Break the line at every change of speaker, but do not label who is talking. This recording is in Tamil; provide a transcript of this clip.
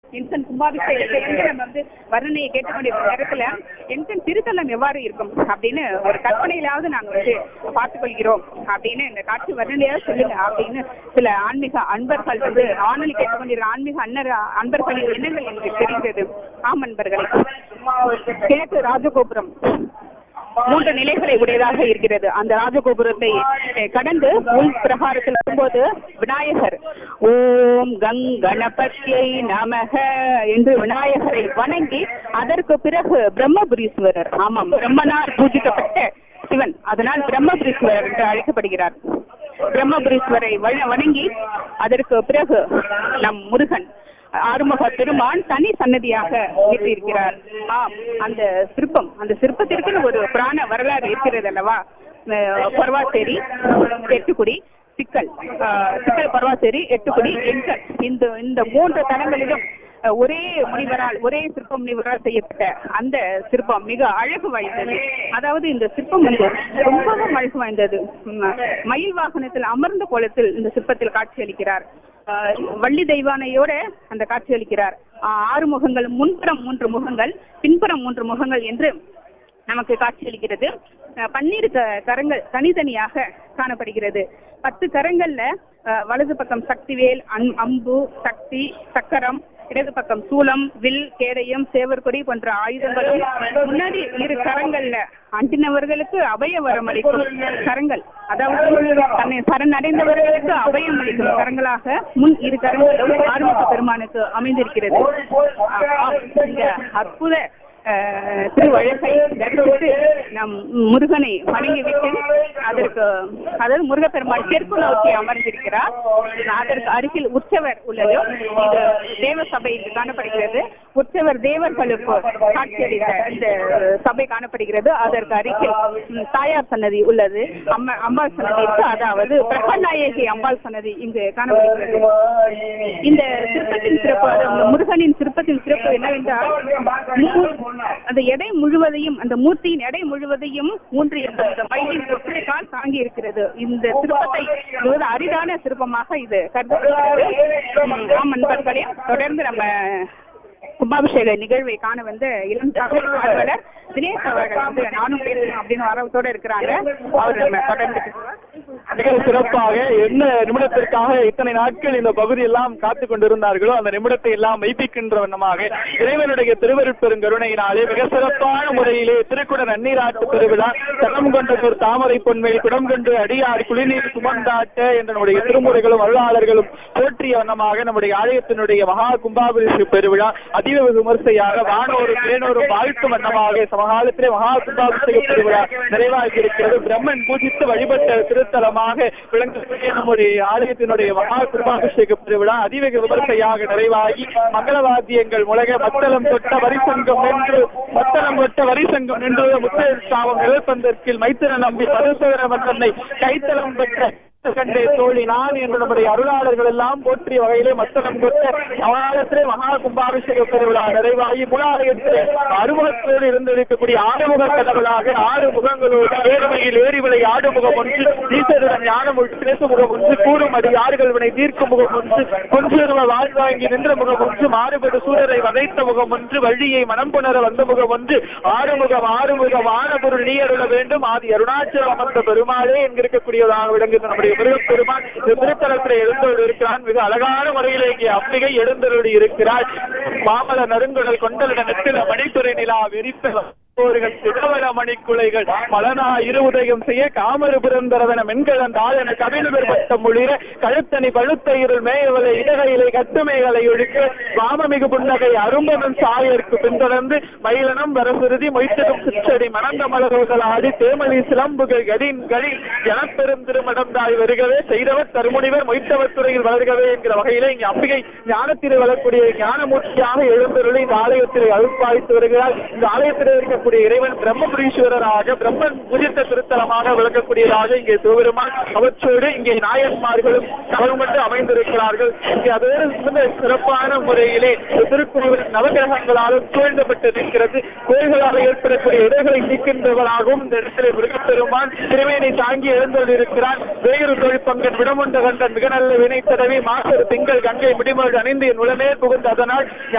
என்சன் கும்பாபிஷேகத்தை வந்து நம்ம வந்து வர்ணனையை கேட்டுக்கொண்டிருக்கிற நேரத்துல என்சன் திருத்தலம் எவ்வாறு இருக்கும் அப்படின்னு ஒரு கற்பனையிலாவது நாங்க வந்து பார்த்துக் கொள்கிறோம் அப்படின்னு இந்த காட்சி வர்ணனையாவது சொல்லுங்க அப்படின்னு சில ஆன்மீக அன்பர்கள் வந்து வானொலி கேட்டுக்கொண்டிருக்கிற ஆன்மீக அன்னர் அன்பர்களின் எண்ணங்கள் எனக்கு தெரிகிறது ஆம் அன்பர்களே கிழக்கு ராஜகோபுரம் மூன்று நிலைகளை உடையதாக இருக்கிறது அந்த ராஜகோபுரத்தை அஹ், கடந்து உள் பிரகாரத்தில் வரும்போது விநாயகர் ஓம் கங் கணபதியை நமக என்று விநாயகரை வணங்கி அதற்கு பிறகு பிரம்மபுரீஸ்வரர் ஆமாம் பிரம்மனால் பூஜிக்கப்பட்ட சிவன் அதனால் பிரம்மபுரீஸ்வரர் என்று அழைக்கப்படுகிறார் பிரம்மபுரீஸ்வரை வண- வணங்கி அதற்கு பிறகு நம் முருகன் ஆறுமுக பெருமான் தனி சன்னதியாக இருக்கிறார் ஆம் அந்த சிற்பம் அந்த சிற்பத்திற்கு ஒரு புராண வரலாறு இருக்கிறது அல்லவா அஹ் பர்வாசேரி எட்டுக்குடி சிக்கல் அஹ் சிக்கல் பர்வாசேரி எட்டுக்குடி எண்கல் இந்த இந்த மூன்று தலங்களிலும் அஹ் ஒரே முனிவரால் ஒரே சிற்ப முனிவரால் செய்யப்பட்ட அந்த சிற்பம் மிக அழகு வாய்ந்தது அதாவது இந்த சிற்பம் வந்து ரொம்பவும் அழகு வாய்ந்தது உம், மயில் வாகனத்தில் அமர்ந்த கோலத்தில் இந்த சிற்பத்தில் காட்சியளிக்கிறார் ஆஹ் வள்ளி தெய்வானையோட அந்த காட்சி அளிக்கிறார் ஆஹ் ஆறு முகங்கள் முன்புறம் மூன்று முகங்கள் பின்புறம் மூன்று முகங்கள் என்று நமக்கு காட்சியளிக்கிறது ஆஹ் பன்னிரு க- கரங்கள் தனித்தனியாக காணப்படுகிறது பத்து கரங்கள்ல ஆஹ் வலது பக்கம் சக்திவேல் அன் அம்பு சக்தி சக்கரம் இடது பக்கம் சூலம் வில் கேடயம் சேவற்கொடி போன்ற ஆயுதங்களும் முன்னாடி இரு கரங்கள்ல அண்டினவர்களுக்கு அபய வரம் அளிக்கும் கரங்கள் அதாவது தன்னை சரணடைந்தவர்களுக்கு அபயம் அளிக்கும் கரங்களாக முன் இரு கரங்களும் ஆறுமுக பெருமானுக்கு அமைந்திருக்கிறது ஆ, இந்த அற்புத அஹ், திருவழகை தரிசித்து நம் முருகனை வணங்கிவிட்டு அதற்கு அதாவது முருகப்பெருமான் தெற்கு நோக்கி அமர்ந்திருக்கிறார் அதற்கு அருகில் உற்சவர் உள்ளது இது தேவ சபை இங்கு காணப்படுகிறது உற்சவர் தேவர்களுக்கு காட்சியளித்த இந்த சபை காணப்படுகிறது அதற்கு அருகில் ம், தாயார் சன்னதி உள்ளது அம்ம அம்பாள் சன்னதி இருக்கு அதாவது பிரபநாயகி அம்பாள் சன்னதி இங்கு காணப்படுகிறது இந்த சிற்பத்தின் சிறப்பு அதாவது முருகனின் சிற்பத்தின் சிறப்பு என்னவென்றால் மூ- அந்த எடை முழுவதையும் அந்த மூர்த்தியின் எடை முழுவதையும் ஊன்றி அந்த மயிலின் ஒற்றைக்கால் தாங்கி இருக்கிறது இந்த சிற்பத்தை மிகவும் அரிதான சிற்பமாக இது கருதப்படுகிறது உம், ஆம் நண்பர்களே தொடர்ந்து நம்ம கும்பாபிஷேக நிகழ்வை காண வந்து இளம் தகவல் ஆர்வலர் தினேஷ் அவர்கள் வந்து நானும் பேசணும் அப்படின்னு வரவத்தோட இருக்கிறாங்க அவர் நம்ம தொடர்ந்து பேசுவார்.
மிக சிறப்பாக என்ன நிமிடத்திற்காக இத்தனை நாட்கள் இந்த பகுதியெல்லாம் காத்து கொண்டிருந்தார்களோ அந்த நிமிடத்தை எல்லாம் மெய்ப்பிக்கின்ற வண்ணமாக இறைவனுடைய திருவருட்பெருங்கருணையினாலே மிக சிறப்பான முறையிலே திருக்குட நன்னீராட்டு பெருவிழா தடம் கொண்டதொரு தாமரை பொன்மேல் குடம் கொண்டு அடியார் குளிநீர் சுமந்தாட்ட என்ற நம்முடைய திருமுறைகளும் அருளாளர்களும் போற்றிய வண்ணமாக நம்முடைய ஆலயத்தினுடைய மகா கும்பாபிஷேக பெருவிழா அதிக வெகு விமர்சையாக வானோரும் தேனோரும் வாழ்த்தும் வண்ணமாக சமகாலத்திலே மகா கும்பாபிஷேக பெருவிழா நிறைவாகி இருக்கிறது பிரம்மன் பூஜித்து வழிபட்ட திருத்தலமாக விளங்கக்கூடிய நம்முடைய ஆலயத்தினுடைய மகா கும்பாபிஷேக பெருவிழா அதிவேக விமர்சையாக நிறைவாகி மங்களவாத்தியங்கள் முழக மத்தளம் தொட்ட வரிசங்கம் நின்று மத்தளம் தொட்ட வரிசங்கம் நின்று முத்தேசாவம் நிலப்பந்தற்கில் மைத்திர நம்பி பரசுவர மன்னனை கைத்தலம் பெற்ற கண்டே தோழி நான் என்று நம்முடைய அருளாளர்கள் எல்லாம் போற்றிய வகையிலே மத்தனம் கொட்ட அவகாலத்திலே மகா கும்பாபிஷேக பெருவிழா நிறைவாகி முலாலயத்திலே அறுமுகத்தோடு இருந்திருக்கக்கூடிய ஆறுமுக கடவுளாக ஆறு முகங்களோடு ஏறுமையில் ஏறிவிலை ஆடுமுகம் ஒன்று ஈஸ்வருடன் ஞானம் ஒன்று பேசு முகம் ஒன்று கூறும் அடி ஆறுகள் வினை தீர்க்கும் முகம் ஒன்று கொஞ்சுருவ வாழ்வாங்கி நின்ற முகம் ஒன்று மாறுபடு சூழரை வதைத்த முகம் ஒன்று வழியை மனம் புணர வந்த முகம் ஒன்று ஆறுமுகம் ஆறுமுகம் ஆனபொருள் நீ அருள வேண்டும் ஆதி அருணாச்சலம் அமர்ந்த பெருமாளே என்கிருக்கக்கூடியதாக விளங்குகிற நம்முடைய பெருமான் இந்த திருத்தலத்தில் எழுந்தோடு இருக்கிறான் மிக அழகான முறையிலே இங்கே அம்பிகை எழுந்தருளி இருக்கிறார் மாமல நறுங்குடல் கொண்டலிட நெத்தில மணித்துறை நிலா வெறித்த போர்கள் திடவர மணிக்குலைகள் மலனா இருவுதயம் செய்ய காமரு பிறந்தரவன மென்கலன் தாழன கவிழ்வர் பட்டம் ஒளிர கழுத்தணி பழுத்த இருள் மேயவலை இடகையிலை கட்டுமைகளை ஒழிக்க வாமமிகு புன்னகை அரும்பதன் சாயருக்கு பின்தொடர்ந்து மயிலனம் வரசுருதி மொய்த்தடும் சிற்றடி மணந்த மலரோசல் ஆடி தேமலி சிலம்புகள் கடின் கடி எனப்பெரும் திருமடம் தாய் வருகவே செய்தவர் தருமுனிவர் மொய்த்தவர் துறையில் வளர்கவே என்கிற வகையிலே இங்கே அம்பிகை ஞானத்தில் வளரக்கூடிய ஞானமூர்த்தியாக எழுந்தருளி இந்த ஆலயத்தில் அழுப்பாய்த்து வருகிறார் இந்த ஆலயத்தில் இருக்கக்கூடிய இறைவன் பிரம்மபுரீஸ்வரராக பிரம்மன் பூஜித்த திருத்தலமாக விளக்கக்கூடியதாக இங்கே சிவபெருமான் அவற்றோடு இங்கே நாயன்மார்களும் கவர்மெண்ட் அமைந்திருக்கிறார்கள் இங்கே அதோடு மிகுந்த சிறப்பான முறையில் பகுதியிலே திருக்கோவில் நவகிரகங்களாலும் சூழ்ந்தப்பட்டு நிற்கிறது கோயில்களால் ஏற்படக்கூடிய இடர்களை நீக்கின்றவராகவும் இந்த இடத்திலே முருகப்பெருமான் திருமேனை தாங்கி எழுந்தொள் இருக்கிறான் வேறு தொழிற்பங்கன் விடமுண்ட கண்டன் மிக நல்ல வினை தடவி மாசர் திங்கள் கங்கை முடிமொழி அணிந்து என் உளமே புகுந்து அதனால்